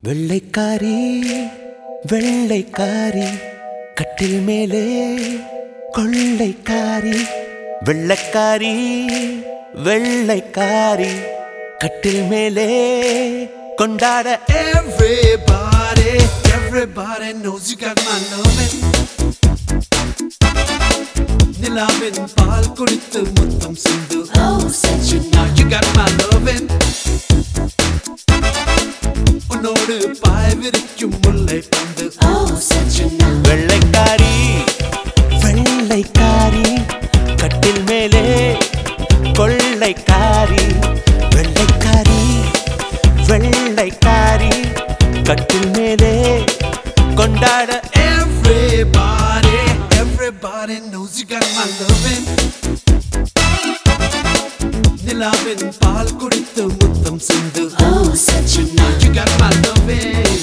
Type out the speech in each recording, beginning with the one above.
வெள்ளைக்காரி வெள்ளைக்காரி கட்டில் மேலே கொள்ளைக்காரி வெள்ளைக்காரி வெள்ளைக்காரி கட்டில் மேலே கொண்டாட Everybody, everybody knows you got my loving. நிலாவின் பால் குடித்து முத்தம் சிந்து Oh, such a Now you got my loving. உன்னோடு பாய் விரிக்கும் முல்லை பந்து oh, such a night. வெள்ளைக்காரி வெள்ளைக்காரி கட்டில் மேலே கொள்ளைக்காரி வெள்ளைக்காரி வெள்ளைக்காரி கட்டில் மேலே கொண்டாட Everybody, everybody knows you got my loving. நிலாவின் பால் குடித்து முத்தம் சிந்து Oh, such a night. You got my loving.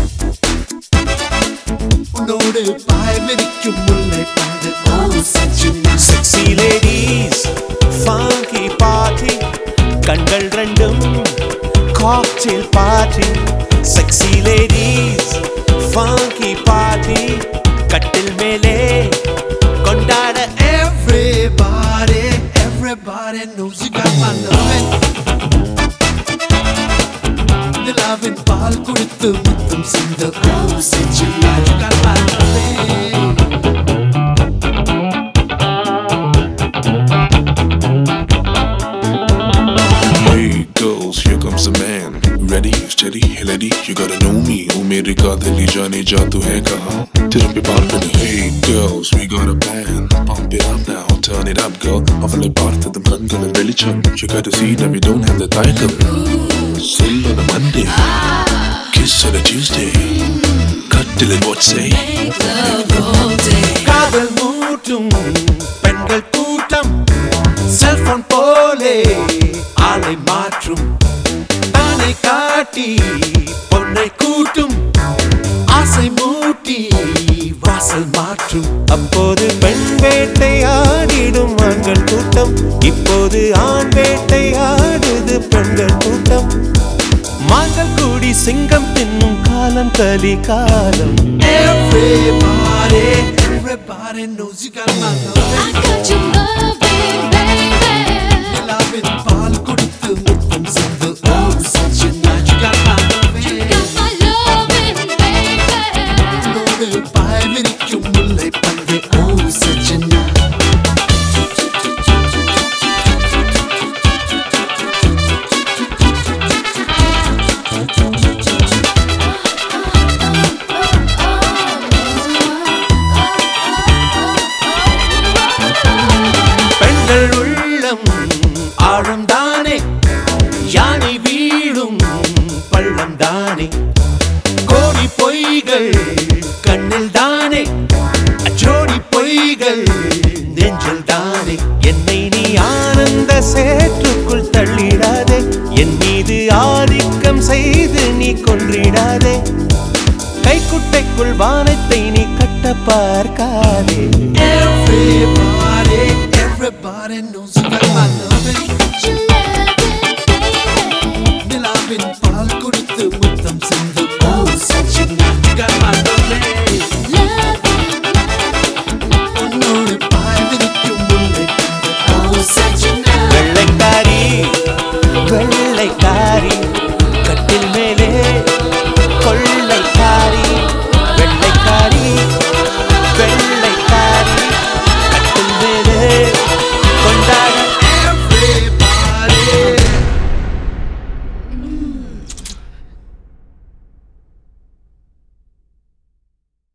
உன்னோடு பாய் விரிக்கும் முல்லை பந்து Oh, such a night. sexy ladies funky party கண்கள் ரெண்டும் cocktail party sexy ladies funky party கட்டில் மேலே கொண்டாட Everybody, everybody knows you got my loving. நிலாவின் பால் குடித்து முத்தம் சிந்து Oh, such a Now you got my loving. Hey girls, here comes the man. Ready, steady, ready, you gotta know me. ओ मेरे कातिल जाने जा तू है कहाँ तेरे पे बात बनी Hey girls, we got a plan. Pump it up now, turn it up girl. അവളെ പാർത്തതും കണ്ണുകളും വെളിച്ചം You gotta see that we don't have the title. Soul on a Monday, kiss on a Tuesday. Cut till it what say. Make love all day. காதல் மூட்டும் பெண்கள் கூட்டம் cellphone போலே ஆளை மாற்றும் தானை காட்டி பொன்னை கூட்டும் ஆசை மூட்டி வாசல் மாற்றும் அப்போது பெண் வேட்டையாடிடும் ஆண்கள் கூட்டம் இப்போது ஆண் வேட்டையாடுது பெண்கள் கூட்டம் மாங்கள் கூடி சிங்கம் தின்னும் காலம் கலி காலம் Everybody, everybody knows you got my loving. I got your loving, baby. நிலாவின் பால் குடித்து முத்தம் சிந்து Oh, such a night. You got my loving. You got my loving, baby. உன்னோடு பாய் விரிக்கும் முல்லை பந்து Oh, such a night. பெண்கள் உள்ளம் ஆழம் தானே யானை வீழும் பள்ளம் தானே கோடி பொய்கள் கண்ணில் தானே ஜோடி பொய்கள் நெஞ்சில் தானே என்னை நீ ஆனந்த சேற்றுக்குள் தள்ளிடாதே என் மீது ஆதிக்கம் செய்து நீ கொன்றிடாதே கைக்குட்டைக்குள் வானத்தை நீ கட்ட பார்க்காதே Everybody, everybody knows you got my loving. Your loving, baby. நிலாவின் பால் குடித்து முத்தம் சிந்து Oh, such a night. You got my loving. Loving, உன்னோடு பாய் விரிக்கும் முல்லை பந்து oh, such a night. வெள்ளைக்காரி வெள்ளைக்காரி கட்டில் மேலே